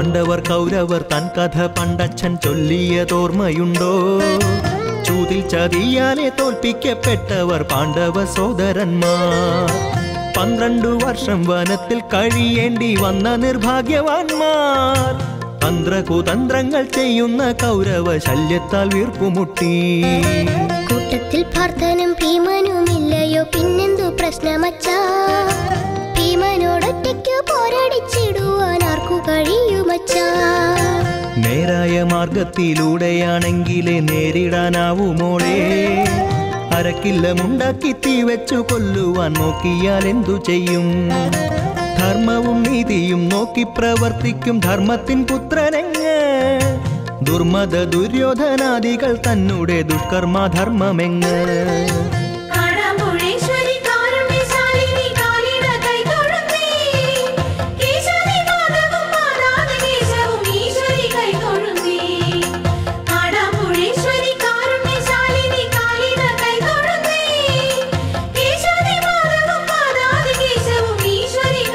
പാണ്ഡവർ കൗരവർ തൻ കഥ പണ്ടച്ഛൻ ചൊല്ലിയതോർമ്മയുണ്ടോ ചൂതിൽ ചതിയാലെ തോൽപ്പിക്കപ്പെട്ടവർ പാണ്ഡവ സോദരന്മാർ പന്ത്രണ്ടു വർഷം വനത്തിൽ കഴിയേണ്ടി വന്ന നിർഭാഗ്യവാന്മാർ തന്ത്രകുതന്ത്രങ്ങൾ ചെയ്യുന്ന കൗരവ ശല്യത്താൽ വീർപ്പുമുട്ടി കൂട്ടത്തിൽ ഭർത്തനും ഭീമനുമില്ലയോ പിന്നെന്തു പ്രശ്നമച്ചാ ഭീമനോടൊറ്റയ്ക്ക് പോരടിച്ചിടുവാൻ ആർക്കു കഴിയുമച്ചാ നേരായ മാർഗത്തിലൂടെയാണെങ്കിലേ നേരിടാനാവുമോളെ അരക്കില്ലമുണ്ടാക്കി തീ വെച്ചു കൊല്ലുവാൻ നോക്കിയാൽ എന്തു ചെയ്യും ധർമ്മവും നീതിയും നോക്കി പ്രവർത്തിക്കും ധർമ്മത്തിൻ പുത്രനെങ്ങ് ദുർമത ദുര്യോധനാദികൾ തന്നുടെ ദുഷ്കർമ്മധർമ്മമെങ്ങ് കാടാമ്പുഴേശ്വരി കാരുണ്യശാലിനി കാലിട കൈതൊഴുന്നേ. കേശവതി മാധവം പാതാത കേശവും ഈശ്വരി കൈതൊഴുന്നേ. കാടാമ്പുഴേശ്വരി കാരുണ്യശാലിനി കാലിട കൈതൊഴുന്നേ. കേശവതി മാധവം പാതാത കേശവും ഈശ്വരി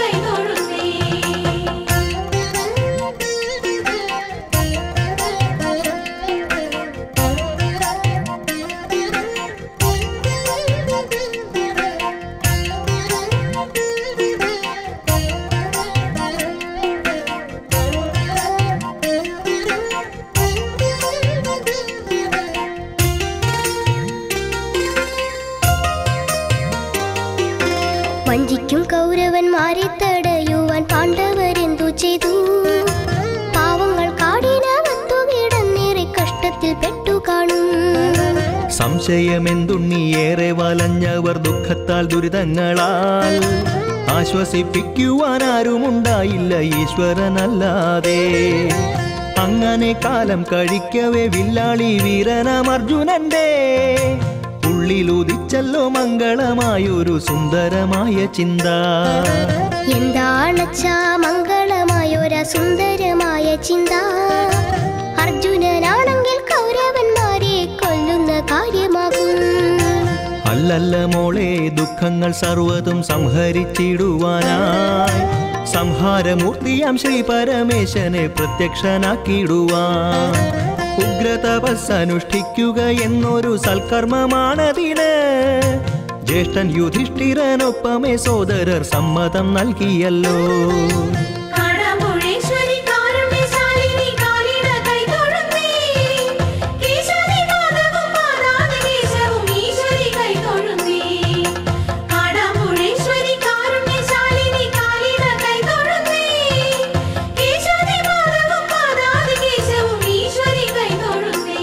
വഞ്ചിക്കും കൗരവന്മാരെ തടയുവാൻ പാണ്ഡവരെന്തു ചെയ്തു പാവങ്ങൾ കാടിനകത്തു കിടന്നേറെ കഷ്ടത്തിൽ പെട്ടു കാണും സംശയമെന്തുണ്ണി ഏറെ വലഞ്ഞവർ ദുഃഖത്താൽ ദുരിതങ്ങളാൽ ആശ്വസിപ്പിക്കുവാൻ ആരുമുണ്ടായില്ല ഈശ്വരനല്ലാതെ അങ്ങനെ കാലം കഴിക്കവേ വില്ലാളി വീരനാം അർജുനന്റെ ഉള്ളിലുദിച്ചല്ലോ മംഗളമായൊരു സുന്ദരമായ ചിന്ത എന്താണച്ചാ മംഗളമായൊര സുന്ദരമായ ചിന്ത അർജുനനാണെങ്കിൽ കൗരവന്മാരെ കൊല്ലുന്ന കാര്യമാകും അല്ലല്ല മോളെ ദുഃഖങ്ങൾ സർവ്വതും സംഹരിച്ചിടുവാനായി സംഹാരമൂർത്തിയാം ശ്രീ പരമേശനെ പ്രത്യക്ഷനാക്കിയിടുവാൻ ഉഗ്രതപസ് അനുഷ്ഠിക്കുക എന്നൊരു സൽക്കർമ്മമാണതിന് ജ്യേഷ്ഠൻ യുധിഷ്ഠിരനൊപ്പമേ സോദരർ സമ്മതം നൽകിയല്ലോ കാടാമ്പുഴേശ്വരി കാരുണ്യശാലിനി കാലിട കൈതൊഴുന്നേ. കേശവതി മാധവം പാതാത കേശവും ഈശ്വരി കൈതൊഴുന്നേ. കാടാമ്പുഴേശ്വരി കാരുണ്യശാലിനി കാലിട കൈതൊഴുന്നേ. കേശവതി മാധവം പാതാത കേശവും ഈശ്വരി കൈതൊഴുന്നേ.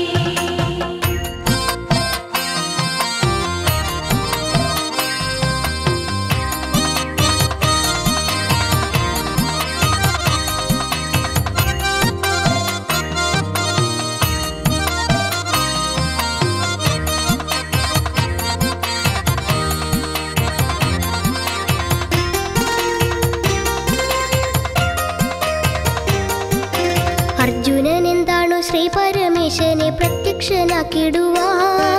അർജുനൻ എന്താണു ശ്രീ പരമേശനെ പ്രത്യക്ഷനാക്കിടുവാ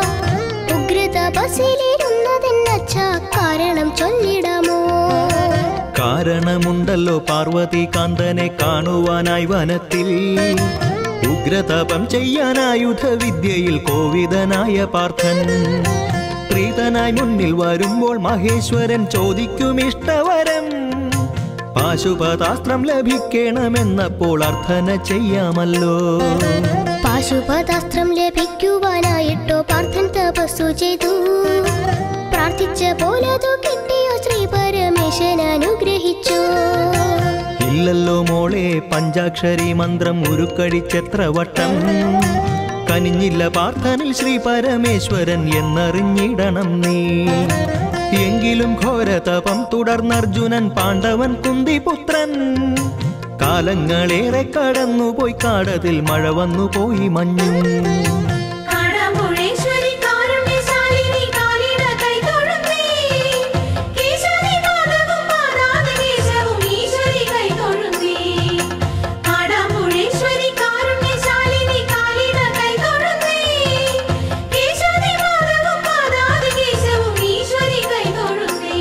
ഉഗ്രതപസിലിരുന്നതെന്നച്ചാ കാരണം ചൊല്ലിടാമോ കാരണമുണ്ടല്ലോ പാർവതി കാന്തനെ കാണുവാനായി വനത്തിൽ ഉഗ്രതപം ചെയ്യാനായുധ വിദ്യയിൽ കോവിതനായ പാർത്ഥൻ പ്രീതനായി മുന്നിൽ വരുമ്പോൾ മഹേശ്വരൻ ചോദിക്കും ഇഷ്ടവരം പാശുപതാസ്ത്രം ലഭിക്കണമെന്നപ്പോൾ അർത്ഥന ചെയ്യാമല്ലോ പാശുപതാസ്ത്രം ലഭിക്കുവാനായിട്ടോ പാർത്ഥൻ തപസ്സു ചെയ്തു പ്രാർത്ഥിച്ച പോലതു കിട്ടിയോ ശ്രീ പരമേശൻ അനുഗ്രഹിച്ചു ഇല്ലല്ലോ മോളെ പഞ്ചാക്ഷരി മന്ത്രം ഉരുക്കടിച്ചെത്ര വട്ടം കനിഞ്ഞില്ല പാർത്ഥനിൽ ശ്രീ പരമേശ്വരൻ എന്നറിഞ്ഞിടണം നീ എങ്കിലും ഘോരതപം തുടർന്നർജുനൻ പാണ്ഡവൻ കുന്തിപുത്രൻ കാലങ്ങളേറെ കടന്നുപോയി കാടതിൽ മഴ വന്നുപോയി മഞ്ഞും കാടാമ്പുഴേശ്വരി കാരുണ്യശാലിനി കാലിട കൈതൊഴുന്നേ. കേശവതി മാധവം പാതാത കേശവും ഈശ്വരി കൈതൊഴുന്നേ. കാടാമ്പുഴേശ്വരി കാരുണ്യശാലിനി കാലിട കൈതൊഴുന്നേ. കേശവതി മാധവം പാതാത കേശവും ഈശ്വരി കൈതൊഴുന്നേ.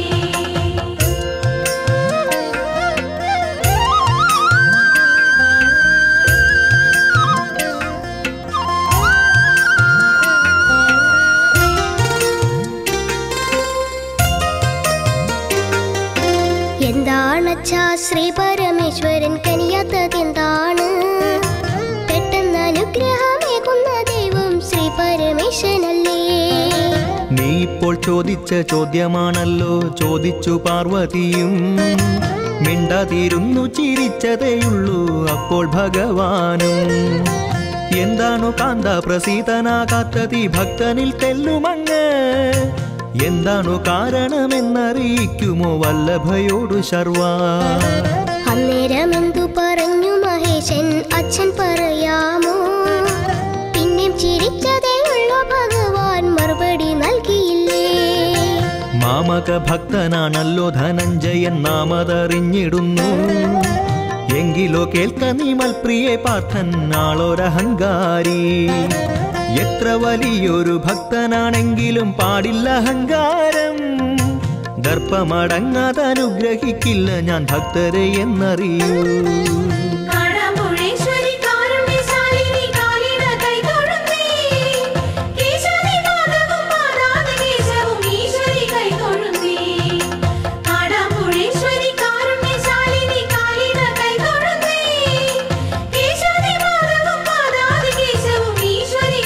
അച്ഛാ ശ്രീ പരമേശ്വരൻ കനിയാത്തതെന്താണ് പെട്ടെന്ന് അനുഗ്രഹമേകുന്ന ദൈവം ശ്രീ പരമേശ്വരനല്ലേ നീ ഇപ്പോൾ ചോദിച്ച ചോദ്യമാണല്ലോ ചോദിച്ചു പാർവതിയും മിണ്ടാതിരുന്നു ചിരിച്ചതേയുള്ളൂ അപ്പോൾ ഭഗവാനും എന്താണു കാന്ത പ്രസീതനാകാത്തതി ഭക്തനിൽ തെല്ലുമങ്ങ് എന്താണു കാരണമെന്നറിയിക്കുമോ വല്ലഭയോടു ശർവ അന്നേരം എന്തു പറഞ്ഞു മഹേശൻ അച്ഛൻ പറയാമോ പിന്നെയും ചിരിച്ചതേ ഉള്ളൂ ഭഗവാൻ മറുപടി നൽകിയില്ലേ മാമക ഭക്തനാണല്ലോ ധനഞ്ജയൻ നാമതറിഞ്ഞിടുന്നു എങ്കിലോ കേൾക്ക നീ മൽപ്രിയെ പാർത്ഥൻ ആളൊരഹങ്കാരി എത്ര വലിയൊരു ഭക്തനാണെങ്കിലും പാടില്ല അഹങ്കാരം ദർപ്പമടങ്ങാതെ അനുഗ്രഹിക്കില്ല ഞാൻ ഭക്തരെ എന്നറിയൂ കാടാമ്പുഴേശ്വരി കാരുണ്യശാലിനി കാലിട കൈതൊഴുന്നേ. കേശവതി പാദവും പാദാത കേശവും ഈശ്വരി കൈതൊഴുന്നേ. കാടാമ്പുഴേശ്വരി കാരുണ്യശാലിനി കാലിട കൈതൊഴുന്നേ. കേശവതി പാദവും പാദാത കേശവും ഈശ്വരി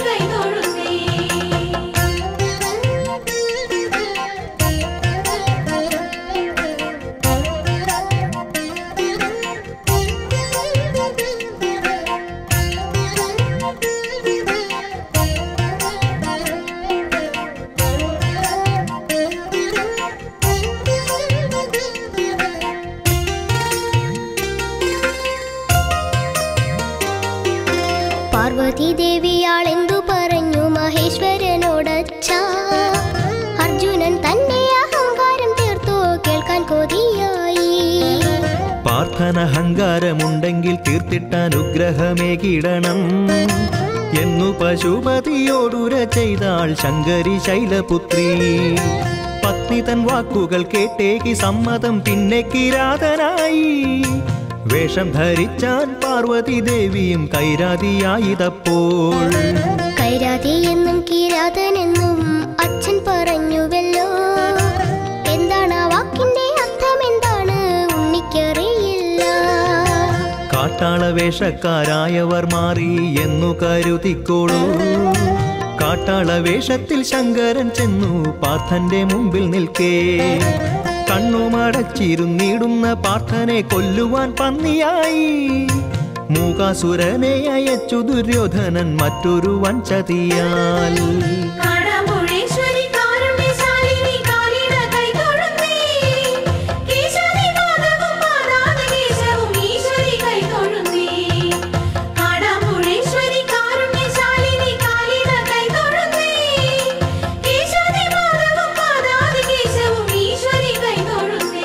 പാർവതി ദേവിയാളെന്തു പറഞ്ഞു മഹേശ്വരനോടച്ഛ അർജുനൻ തന്നെ അഹങ്കാരം തീർത്തോ കേൾക്കാൻ കൊതിയായി പാർത്ഥന അഹങ്കാരമുണ്ടെങ്കിൽ തീർത്തിട്ട അനുഗ്രഹമേകിടണം എന്നു പശുപതിയോടുര ചെയ്താൾ ശങ്കരി ശൈലപുത്രി പത്നി തൻ വാക്കുകൾ കേട്ടേക്ക് സമ്മതം പിന്നെ കിരാതനായി വേഷം ധരിച്ചാൻ പാർവതി ദേവിയും കൈരാതിയായിതപ്പോൾ കൈരാതി എന്നും കിരാതനെന്നും അച്ഛൻ പറഞ്ഞുവല്ലോ എന്താണ് ആ വാക്കിന്റെ അർത്ഥം എന്താണ് ഉണ്ണിക്കറിയില്ല കാട്ടാള വേഷക്കാരായവർ മാറി എന്നു കരുതിക്കോളൂ കാട്ടാള വേഷത്തിൽ ശങ്കരൻ ചെന്നു പാർത്ഥന്റെ മുമ്പിൽ നിൽക്കേ കണ്ണുമടച്ചിരുന്നിടുന്ന പാർത്ഥനെ കൊല്ലുവാൻ പന്നിയായി മൂകാസുരനെ അയച്ചു ദുര്യോധനൻ മറ്റൊരു വഞ്ചതിയാൽ കാടാമ്പുഴേശ്വരി കാരുണ്യശാലിനി കാലിട കൈതൊഴുന്നേ. കേശവതി പാദവും പാദാത കേശവും ഈശ്വരി കൈതൊഴുന്നേ. കാടാമ്പുഴേശ്വരി കാരുണ്യശാലിനി കാലിട കൈതൊഴുന്നേ. കേശവതി പാദവും പാദാത കേശവും ഈശ്വരി കൈതൊഴുന്നേ.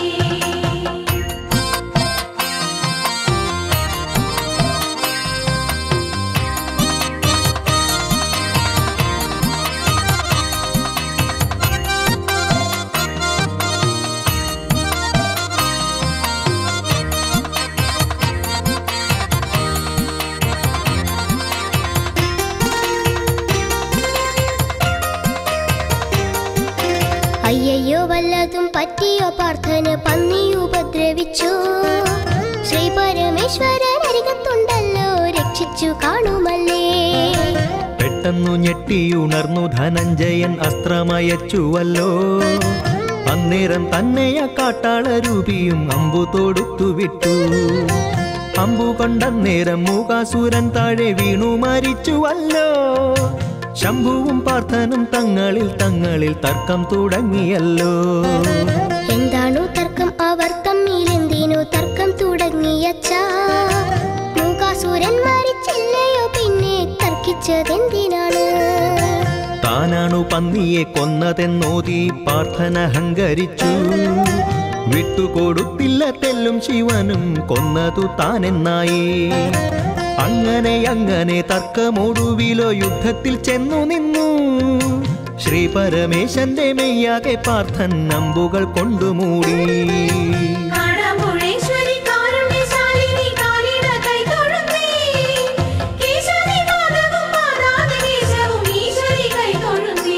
അയ്യയ്യോ വല്ലതും പറ്റിയോ പാർത്ഥന് പന്നി ഉപദ്രവിച്ചു ശ്രീ പരമേശ്വരൻ അരികത്തുണ്ടല്ലോ രക്ഷിച്ചു കാണുമല്ലേ പെട്ടെന്നു ഞെട്ടിയുണർന്നു ധനഞ്ജയൻ അസ്ത്രമയച്ചുവല്ലോ അന്നേരം തന്നെയ കാട്ടാള രൂപിയും അമ്പു തൊടുത്തു വിട്ടു അമ്പു കൊണ്ടന്നേരം മൂകാസുരൻ താഴെ വീണു മരിച്ചുവല്ലോ ശംഭുവും പാർത്ഥനും തങ്ങളിൽ തങ്ങളിൽ തർക്കം തുടങ്ങിയല്ലോ എന്താണു തർക്കം അവർ തമ്മിൽ എന്തിനു തർക്കം തുടങ്ങിയച്ച മൂകാസുരൻ മരിച്ചില്ലയോ പിന്നെ തർക്കിച്ചതെന്തിനാണ് താനാണു പന്നിയെ കൊന്നതെന്നോതി പാർത്ഥന ഹങ്കരിച്ചു വിട്ടുകൊടുത്തില്ല തെല്ലും ശിവനും കൊന്നതു താനെന്നായി അങ്ങനെ അങ്ങനെ തർക്കമൊടുവിലോ യുദ്ധത്തിൽ ചെന്നു നിന്നു ശ്രീ പരമേശന്റെ മെയ്യാകെ പാർത്ഥൻ നമ്പുകൾ കൊണ്ടുമൂടി കാടാമ്പുഴേശ്വരി കാരുണ്യശാലിനി കാലിട കൈതൊഴുന്നേ. കേശവതി പാദവും പാദാത കേശവും ഈശ്വരി കൈതൊഴുന്നേ.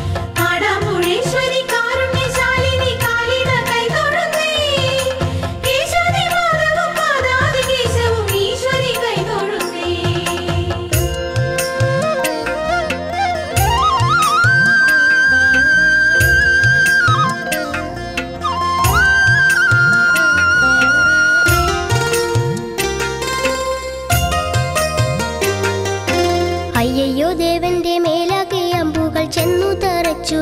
കാടാമ്പുഴേശ്വരി കാരുണ്യശാലിനി കാലിട കൈതൊഴുന്നേ.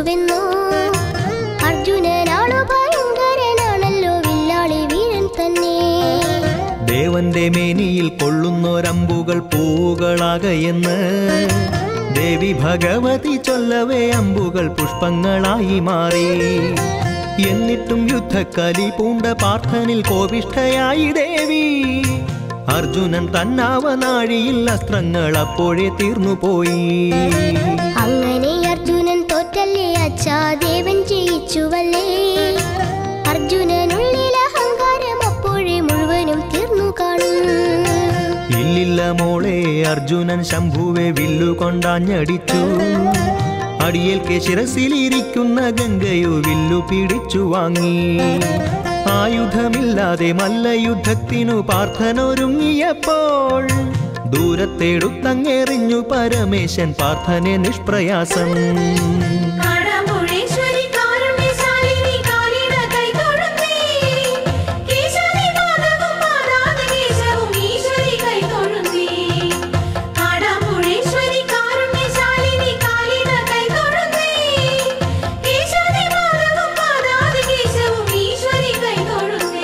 ചോദിച്ചുവെന്നോ അർജുനനാണു ഭയങ്കരനാണല്ലോ വില്ലാളി വീരൻ തന്നെ ദേവന്റെ മേനിയിൽ കൊള്ളുന്നൊരമ്പുകൾ പൂവുകളാകയെന്ന് ദേവി ഭഗവതി ചൊല്ലവേ അമ്പുകൾ പുഷ്പങ്ങളായി മാറി എന്നിട്ടും യുദ്ധക്കലി പൂണ്ട പാർത്ഥനിൽ കോപിഷ്ഠയായി ദേവി അർജുനൻ തന്നാവനാഴിയിൽ അസ്ത്രങ്ങൾ അപ്പോഴേ തീർന്നുപോയി അങ്ങനെ അർജുനൻ തോറ്റല്ലേ അച്ഛാ ദേവൻ ജയിച്ചുവല്ലേ അർജുനനുള്ളിൽ അഹങ്കാരം അപ്പോഴേ മുഴുവനും തീർന്നു കാണും ഇല്ലില്ല മോളെ അർജുനൻ ശംഭുവെ വില്ലുകൊണ്ടാഞ്ഞടിച്ചു അടിയേൽക്കെ ശിരസിലിരിക്കുന്ന ഗംഗയോ വില്ലു പിടിച്ചു വാങ്ങി ആയുധമില്ലാതെ മല്ലയുദ്ധത്തിനു പാർത്ഥനൊരുങ്ങിയപ്പോൾ ദൂരത്തെടുത്തങ്ങെറിഞ്ഞു പരമേശൻ പാർത്ഥനെ നിഷ്പ്രയാസം കാടാമ്പുഴേശ്വരി കാരുണ്യശാലിനി കാലിട കൈതൊഴുന്നേ. കേശാദി പാദവും പാദാതി കേശവും ഈശ്വരി കൈതൊഴുന്നേ. കാടാമ്പുഴേശ്വരി കാരുണ്യശാലിനി കാലിട കൈതൊഴുന്നേ. കേശാദി പാദവും പാദാതി കേശവും ഈശ്വരി കൈതൊഴുന്നേ.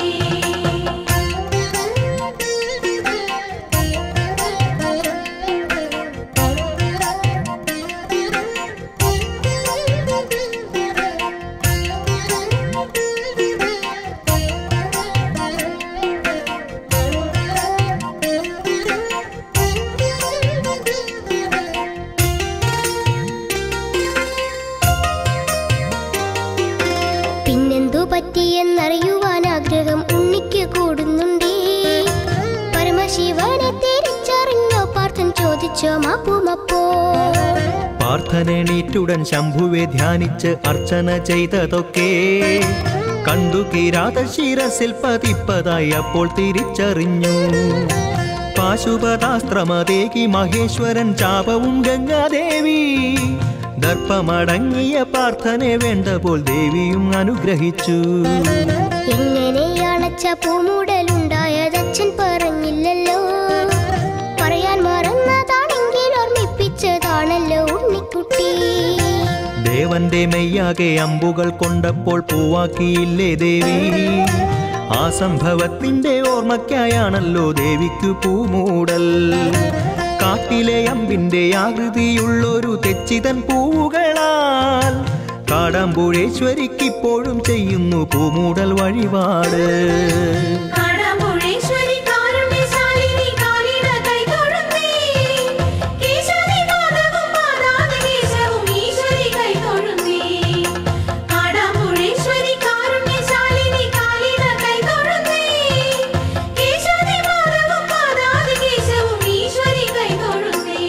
പിന്നെന്തു പറ്റിയെന്നറിയുവാൻ ആഗ്രഹം ഉണ്ണിക്ക് കൂടുന്നുണ്ടേ പരമശിവനെ തിരിച്ചറിഞ്ഞോ പാർത്ഥൻ ചോദിച്ചോ മാപ്പുമപ്പോ പാർത്ഥനെണീറ്റുടൻ ശംഭുവെ ധ്യാനിച്ച് അർച്ചന ചെയ്തതൊക്കെ കണ്ടു കിരാത ശിരസിൽ പതിപ്പതായി അപ്പോൾ തിരിച്ചറിഞ്ഞു പാശുപതാസ്ത്രമതേകി മഹേശ്വരൻ ചാപവും ഗംഗാദേവി ദർപ്പമടങ്ങിയ പാർത്ഥനെ വേണ്ടപ്പോൾ ദേവിയും അനുഗ്രഹിച്ചു എങ്ങനെയാണച്ച പൂമൂടലുണ്ടായതച്ഛൻ പറഞ്ഞില്ലല്ലോ പറയാൻ മറന്നതാണെങ്കിൽ ഓർമ്മിപ്പിച്ചതാണല്ലോ ഉണ്ണിക്കുട്ടി ദേവന്റെ മെയ്യാകെ അമ്പുകൾ കൊണ്ടപ്പോൾ പൂവാക്കിയില്ലേ ദേവി ആ സംഭവത്തിന്റെ ഓർമ്മയ്ക്കായാണല്ലോ ദേവിക്കു പൂമൂടൽ കാട്ടിലെ അമ്പിന്റെ ആകൃതിയുള്ളൊരു തെച്ചിതൻ പൂവുകളാൽ കാടാമ്പുഴേശ്വരിക്കിപ്പോഴും ചെയ്യുന്നു പൂമൂടൽ വഴിപാട് കാടാമ്പുഴേശ്വരി കാരുണ്യശാലിനി കാലിട കൈതൊഴുന്നേ. കേശാദി പാദവും പാദാതി കേശവും ഈശ്വരി കൈതൊഴുന്നേ. കാടാമ്പുഴേശ്വരി കാരുണ്യശാലിനി കാലിട കൈതൊഴുന്നേ. കേശാദി പാദവും പാദാതി കേശവും ഈശ്വരി കൈതൊഴുന്നേ.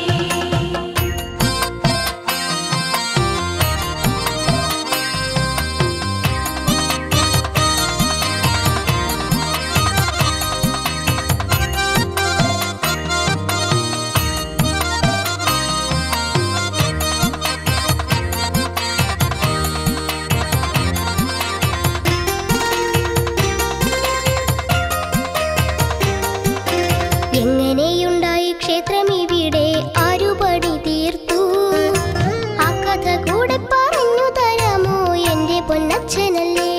എങ്ങനെയുണ്ടായി ക്ഷേത്രം ഇവിടെ ആരു പണി തീർത്തു ആ കഥ കൂടെ പറഞ്ഞു തരാമോ എന്റെ പൊന്നച്ഛനല്ലേ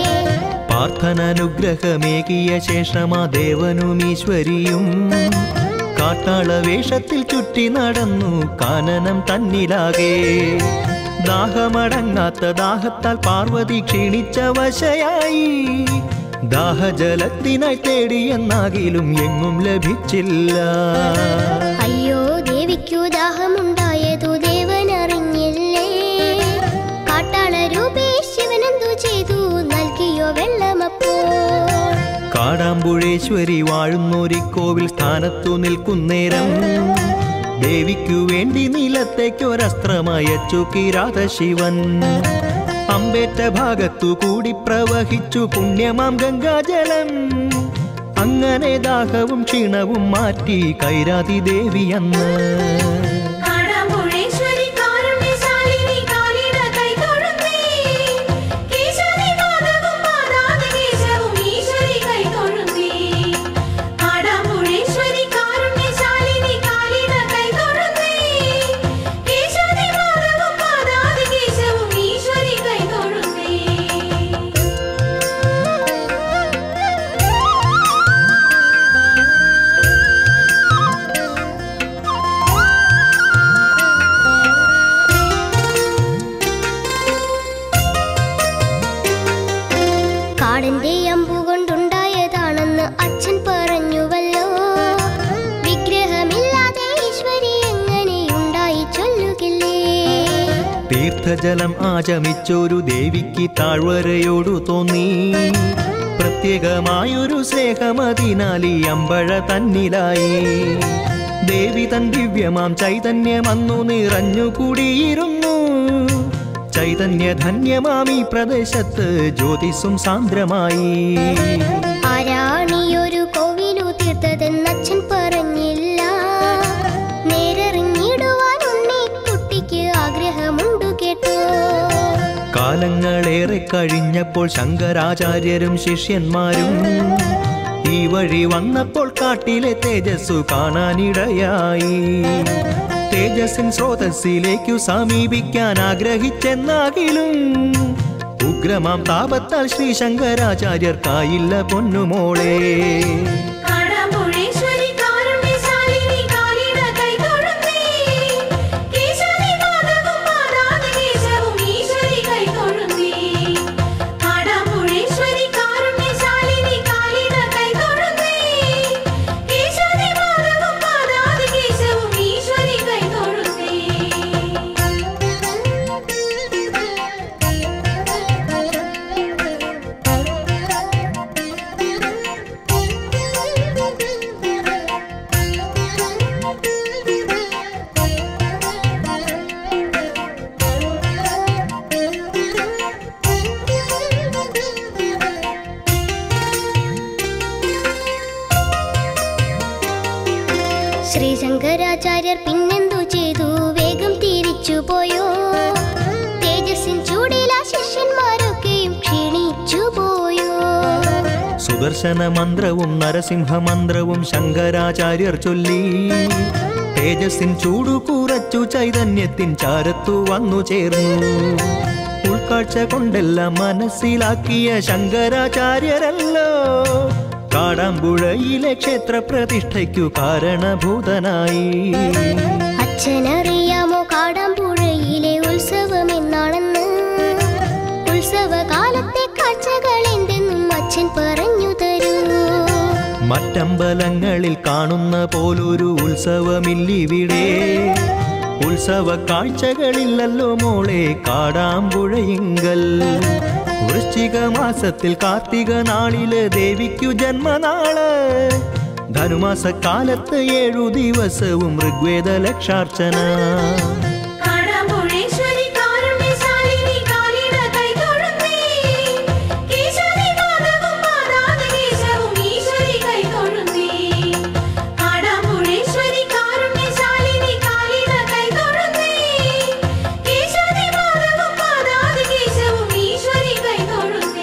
പാർത്ഥനനുഗ്രഹമേകിയ ശേഷമാ ദേവനും ഈശ്വരിയും കാട്ടാള വേഷത്തിൽ ചുറ്റി നടന്നു കാനനം തന്നിലാകെ ദാഹമടങ്ങാത്ത ദാഹത്താൽ പാർവതി ക്ഷീണിച്ച വശയായി ദാഹജലത്തിനായി തേടിയെന്നാകിലും എങ്ങും ലഭിച്ചില്ല അയ്യോ ദേവിക്കു ദാഹമുണ്ടായതു ദേവൻ അറിഞ്ഞില്ലേ കാട്ടാള രൂപേ ശിവനെന്തു ചെയ്തു നൽകിയോ വെള്ളമപ്പോൾ കാടാമ്പുഴേശ്വരി വാഴുന്നൊരിക്കോവിൽ സ്ഥാനത്തു നിൽക്കുന്നേരം ദേവിക്കു വേണ്ടി നിലത്തേക്കൊരസ്ത്രമയച്ചു കിരാത ശിവൻ അമ്പേറ്റ ഭാഗത്തു കൂടി പ്രവഹിച്ചു പുണ്യമാം ഗംഗാജലം അങ്ങനെ ദാഹവും ക്ഷീണവും മാറ്റി കൈരാതി ദേവി അന്ന് കാടാമ്പുഴേശ്വരി കാരുണ്യശാലിനി കാലിട കൈതൊഴുന്നേ. കേശാദി പാദവും പാദാതി കേശവും ഈശ്വരി കൈതൊഴുന്നേ. കാടാമ്പുഴേശ്വരി കാരുണ്യശാലിനി കാലിട കൈതൊഴുന്നേ. കേശാദി പാദവും പാദാതി കേശവും ഈശ്വരി കാടന്റെ അമ്പുകൊണ്ടുണ്ടായതാണെന്ന് അച്ഛൻ പറഞ്ഞുവല്ലോ വിഗ്രഹമില്ലാതെ ഈശ്വരി എങ്ങനെയുണ്ടായി ചൊല്ലുകില്ലേ തീർത്ഥജലം ആചമിച്ചൊരു ദേവിക്ക് താഴ്വരയോടു തോന്നി പ്രത്യേകമായൊരു സ്നേഹമതിനാൽ ഈ അമ്പഴ തന്നിലായി ദേവി തൻ ദിവ്യമാം ചൈതന്യമന്നു നിറഞ്ഞു കൂടിയിരുന്നു ചൈതന്യധന്യമാം ഈ പ്രദേശത്ത് ജ്യോതിസും സാന്ദ്രമായി ആരാണിയൊരു കോവിലു തീർത്തതെന്നച്ഛൻ പറഞ്ഞില്ല നേരെറിഞ്ഞിടുവാൻ ഉണ്ണിക്കുട്ടിക്ക് ആഗ്രഹമുണ്ടു കേട്ടോ കാലങ്ങളേറെ കഴിഞ്ഞപ്പോൾ ശങ്കരാചാര്യരും ശിഷ്യന്മാരും ഈ വഴി വന്നപ്പോൾ കാട്ടിലെ തേജസ്സു കാണാനിടയായി തേജസ്സിൻ സ്രോതസ്സിലേക്കു സമീപിക്കാൻ ആഗ്രഹിച്ചെന്നാകിലും ഉഗ്രമാം താപത്താൽ ശ്രീ ശങ്കരാചാര്യർക്കായില്ല പൊന്നുമോളെ കാടാമ്പുഴേശ്വരി കാരുണ്യശാലിനി കാലിട കൈതൊഴുന്നേ. കേശവനി പാദവും പാദാതി കേശവും ഈശ്വരി കൈതൊഴുന്നേ. കാടാമ്പുഴേശ്വരി കാരുണ്യശാലിനി കാലിട കൈതൊഴുന്നേ. കേശവനി പാദവും പാദാതി കേശവും ഈശ്വരി ശ്രീ ശങ്കരാചാര്യർ പിന്നെന്തു ചെയ്തു വേഗം തിരിച്ചു പോയോ തേജസ്സിൻ ചൂടില ശിഷ്യന്മാരൊക്കെയും ക്ഷീണിച്ചു പോയോ സുദർശന മന്ത്രവും നരസിംഹ മന്ത്രവും ശങ്കരാചാര്യർ ചൊല്ലി തേജസ്സിൻ ചൂടു കുറച്ചു ചൈതന്യത്തിൻ ചാരത്തു വന്നു ചേർന്നു ഉൾക്കാഴ്ച കൊണ്ടെല്ലാം മനസ്സിലാക്കിയ ശങ്കരാചാര്യരല്ലോ കാടാമ്പുഴയിലെ ക്ഷേത്ര പ്രതിഷ്ഠയ്ക്കു കാരണഭൂതനായി അച്ഛനറിയാമോ കാടാമ്പുഴയിലെ ഉത്സവം എന്നാണെന്ന് ഉത്സവകാലത്തെ കാഴ്ചകൾ എന്തെന്നും അച്ഛൻ പറഞ്ഞു തരൂ മറ്റമ്പലങ്ങളിൽ കാണുന്ന പോലൊരു ഉത്സവമില്ലിവിടെ ഉത്സവ കാഴ്ചകളില്ലല്ലോ മോളെ കാടാമ്പുഴയിങ്കൽ വൃശ്ചിക മാസത്തിൽ കാർത്തിക നാളില് ദേവിക്കു ജന്മനാള് ധനുമാസ കാലത്ത് ഏഴു ദിവസവും ഋഗ്വേദ ലക്ഷാർച്ചന കാടാമ്പുഴേശ്വരി കാരുണ്യശാലിനി കാലിട കൈതൊഴുന്നേ. കേശവനി പാദവും പാദാതി കേശവും ഈശ്വരി കൈതൊഴുന്നേ. കാടാമ്പുഴേശ്വരി കാരുണ്യശാലിനി കാലിട കൈതൊഴുന്നേ. കേശവനി പാദവും പാദാതി കേശവും ഈശ്വരി കൈതൊഴുന്നേ.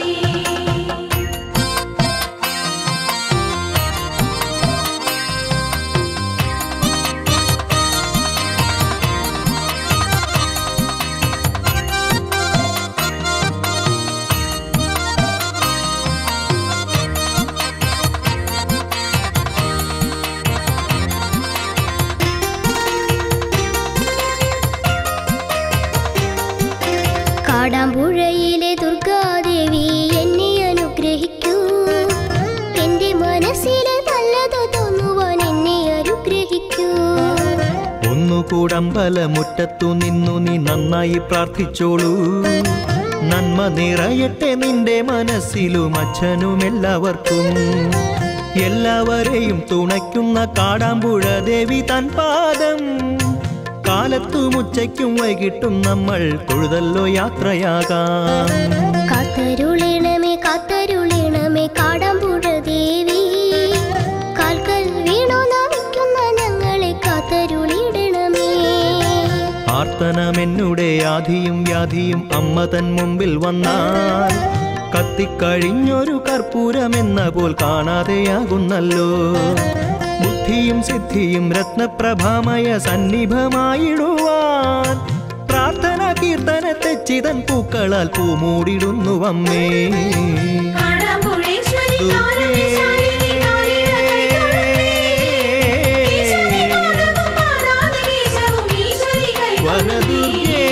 കാടാമ്പുഴയിലെ ദുർഗാദേവി എന്നെ അനുഗ്രഹിക്കൂ എന്റെ മനസ്സിലെ നല്ലത് തോന്നുവാൻ എന്നെ അനുഗ്രഹിക്കൂ ഒന്നുകൂടമ്പലമുറ്റത്തു നിന്നു നീ നന്നായി പ്രാർത്ഥിച്ചോളൂ നന്മ നിറയട്ടെ നിന്റെ മനസ്സിലും അച്ഛനും എല്ലാവർക്കും എല്ലാവരെയും തുണയ്ക്കുന്ന കാടാമ്പുഴ ദേവി തൻ പാദം കാലത്തും ഉച്ചയ്ക്കും വൈകിട്ടും നമ്മൾ തൊഴുതല്ലോ യാത്രയാകാം കാത്തരുളിണമേ കാത്തരുളിണമേ കാടാമ്പുഴ ദേവി കാൽക്കൽ വീണു നമിക്കുന്ന ഞങ്ങളെ കാത്തരുളിടണമേ ആർത്തനമെന്നുടെ ആധിയും വ്യാധിയും അമ്മ തൻ മുമ്പിൽ വന്നാൽ കത്തിക്കഴിഞ്ഞൊരു കർപ്പൂരമെന്ന പോൽ കാണാതെയാകുന്നല്ലോ ബുദ്ധിയും സിദ്ധിയും രത്നപ്രഭാമയ സന്നിഭമായിടുവാൻ പ്രാർത്ഥന കീർത്തനത്തെ ചിതൻ പൂക്കളാൽ പൂമൂടിടുന്നു അമ്മേ കാടാമ്പുഴേശ്വരി കാരുണ്യശാലിനി കാലിട കൈതൊഴുന്നേ. കേശവനി പാദവും പാദാതി കേശവും ഈശ്വരി കൈതൊഴുന്നേ. വനദുർഗേ